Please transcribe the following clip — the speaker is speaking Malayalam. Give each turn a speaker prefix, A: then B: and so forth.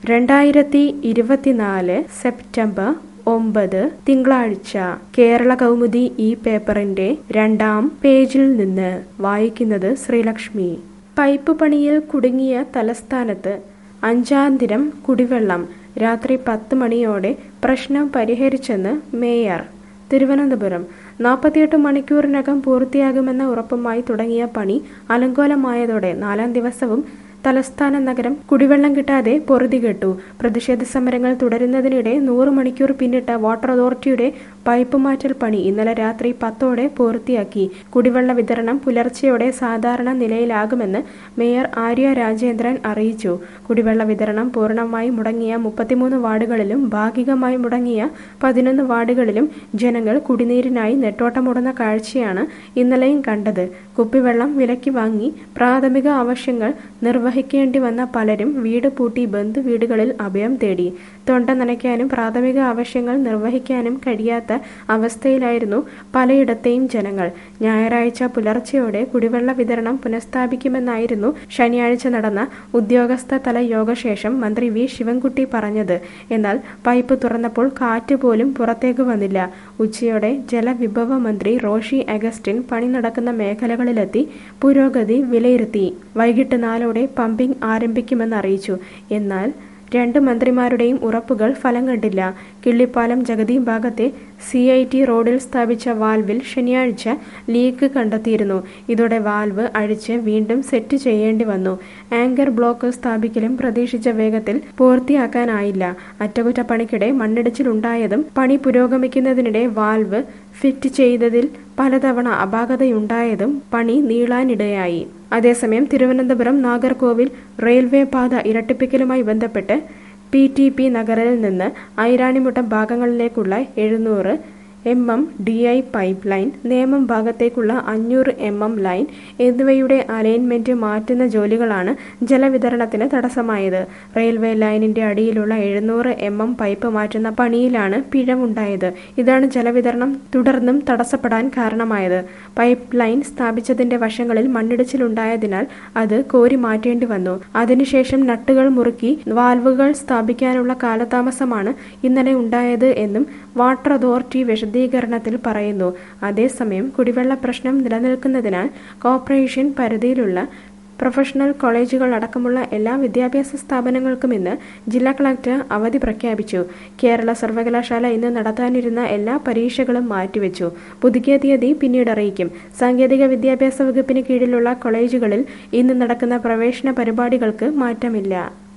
A: രണ്ടായിരത്തി ഇരുപത്തിനാല് സെപ്റ്റംബർ ഒമ്പത് തിങ്കളാഴ്ച കേരള കൗമുദി ഈ പേപ്പറിന്റെ രണ്ടാം പേജിൽ നിന്ന് വായിക്കുന്നത് ശ്രീലക്ഷ്മി പൈപ്പ് പണിയിൽ കുടുങ്ങിയ തലസ്ഥാനത്ത് അഞ്ചാം ദിനം കുടിവെള്ളം രാത്രി പത്ത് മണിയോടെ പ്രശ്നം പരിഹരിച്ചെന്ന് മേയർ തിരുവനന്തപുരം നാൽപ്പത്തിയെട്ട് മണിക്കൂറിനകം പൂർത്തിയാകുമെന്ന ഉറപ്പുമായി തുടങ്ങിയ പണി അലങ്കോലമായതോടെ നാലാം ദിവസവും തലസ്ഥാന നഗരം കുടിവെള്ളം കിട്ടാതെ പൊറുതികെട്ടു പ്രതിഷേധ സമരങ്ങൾ തുടരുന്നതിനിടെ നൂറ് മണിക്കൂർ പിന്നിട്ട വാട്ടർ അതോറിറ്റിയുടെ പൈപ്പ് മാറ്റൽ പണി ഇന്നലെ രാത്രി പത്തോടെ പൂർത്തിയാക്കി കുടിവെള്ള വിതരണം പുലർച്ചെയോടെ സാധാരണ നിലയിലാകുമെന്ന് മേയർ ആര്യ രാജേന്ദ്രൻ അറിയിച്ചു കുടിവെള്ള വിതരണം പൂർണ്ണമായി മുടങ്ങിയ മുപ്പത്തിമൂന്ന് വാർഡുകളിലും ഭാഗികമായി മുടങ്ങിയ പതിനൊന്ന് വാർഡുകളിലും ജനങ്ങൾ കുടിനീരിനായി നെട്ടോട്ടമോടുന്ന കാഴ്ചയാണ് ഇന്നലെയും കണ്ടത് കുപ്പിവെള്ളം വിലയ്ക്ക് വാങ്ങി പ്രാഥമിക ആവശ്യങ്ങൾ നിർവഹിക്കേണ്ടി വന്ന പലരും വീട് പൂട്ടി ബന്ധു വീടുകളിൽ അഭയം തേടി തൊണ്ട നനയ്ക്കാനും പ്രാഥമിക ആവശ്യങ്ങൾ നിർവഹിക്കാനും കഴിയാത്ത അവസ്ഥയിലായിരുന്നു പലയിടത്തെയും ജനങ്ങൾ ഞായറാഴ്ച പുലർച്ചെയോടെ കുടിവെള്ള വിതരണം പുനഃസ്ഥാപിക്കുമെന്നായിരുന്നു ശനിയാഴ്ച നടന്ന ഉദ്യോഗസ്ഥ തല യോഗശേഷം മന്ത്രി വി ശിവൻകുട്ടി പറഞ്ഞത് എന്നാൽ പൈപ്പ് തുറന്നപ്പോൾ കാറ്റ് പോലും പുറത്തേക്ക് വന്നില്ല ഉച്ചയോടെ ജലവിഭവ മന്ത്രി റോഷി അഗസ്റ്റിൻ പണി നടക്കുന്ന മേഖലകളിലെത്തി പുരോഗതി വിലയിരുത്തി വൈകിട്ട് നാലോടെ പമ്പിംഗ് ആരംഭിക്കുമെന്ന് അറിയിച്ചു എന്നാൽ രണ്ട് മന്ത്രിമാരുടെയും ഉറപ്പുകൾ ഫലം കണ്ടില്ല കിള്ളിപ്പാലം ജഗതി ഭാഗത്തെ സി ഐ ടി റോഡിൽ സ്ഥാപിച്ച വാൽവിൽ ശനിയാഴ്ച ലീക്ക് കണ്ടെത്തിയിരുന്നു ഇതോടെ വാൽവ് അഴിച്ച് വീണ്ടും സെറ്റ് ചെയ്യേണ്ടി വന്നു ആങ്കർ ബ്ലോക്ക് സ്ഥാപിക്കലും പ്രതീക്ഷിച്ച വേഗത്തിൽ പൂർത്തിയാക്കാനായില്ല അറ്റകുറ്റപ്പണിക്കിടെ മണ്ണിടിച്ചിലുണ്ടായതും പണി പുരോഗമിക്കുന്നതിനിടെ വാൽവ് ഫിറ്റ് ചെയ്തതിൽ പലതവണ അപാകതയുണ്ടായതും പണി നീളാനിടയായി അതേസമയം തിരുവനന്തപുരം നാഗർകോവിൽ റെയിൽവേ പാത ഇരട്ടിപ്പിക്കലുമായി ബന്ധപ്പെട്ട് പി ടി പി നഗറിൽ നിന്ന് ഐരാണിമുട്ടം ഭാഗങ്ങളിലേക്കുള്ള എഴുന്നൂറ് M M D I pipeline Nemom ഭാഗത്തേക്കുള്ള അഞ്ഞൂറ് എം എം ലൈൻ എന്നിവയുടെ അലൈൻമെന്റ് മാറ്റുന്ന ജോലികളാണ് ജലവിതരണത്തിന് തടസ്സമായത് റെയിൽവേ ലൈനിന്റെ അടിയിലുള്ള എഴുന്നൂറ് എം എം പൈപ്പ് മാറ്റുന്ന പണിയിലാണ് പിഴവുണ്ടായത് ഇതാണ് ജലവിതരണം തുടർന്നും തടസ്സപ്പെടാൻ കാരണമായത് പൈപ്പ് ലൈൻ സ്ഥാപിച്ചതിന്റെ വശങ്ങളിൽ മണ്ണിടിച്ചിലുണ്ടായതിനാൽ അത് കോരി മാറ്റേണ്ടി വന്നു അതിനുശേഷം നട്ടുകൾ മുറുക്കി വാൽവുകൾ സ്ഥാപിക്കാനുള്ള കാലതാമസമാണ് ഇന്നലെ ഉണ്ടായത് എന്നും വാട്ടർ അതോറിറ്റി വിശദീകരണത്തിൽ പറയുന്നു അതേസമയം കുടിവെള്ള പ്രശ്നം നിലനിൽക്കുന്നതിനാൽ കോർപ്പറേഷൻ പരിധിയിലുള്ള പ്രൊഫഷണൽ കോളേജുകൾ അടക്കമുള്ള എല്ലാ വിദ്യാഭ്യാസ സ്ഥാപനങ്ങൾക്കും ഇന്ന് ജില്ലാ കളക്ടർ അവധി പ്രഖ്യാപിച്ചു കേരള സർവകലാശാല ഇന്ന് നടത്താനിരുന്ന എല്ലാ പരീക്ഷകളും മാറ്റിവെച്ചു പുതുക്കിയ തീയതി പിന്നീട് അറിയിക്കും സാങ്കേതിക വിദ്യാഭ്യാസ വകുപ്പിന് കീഴിലുള്ള കോളേജുകളിൽ ഇന്ന് നടക്കുന്ന പ്രവേശന പരിപാടികൾക്ക് മാറ്റമില്ല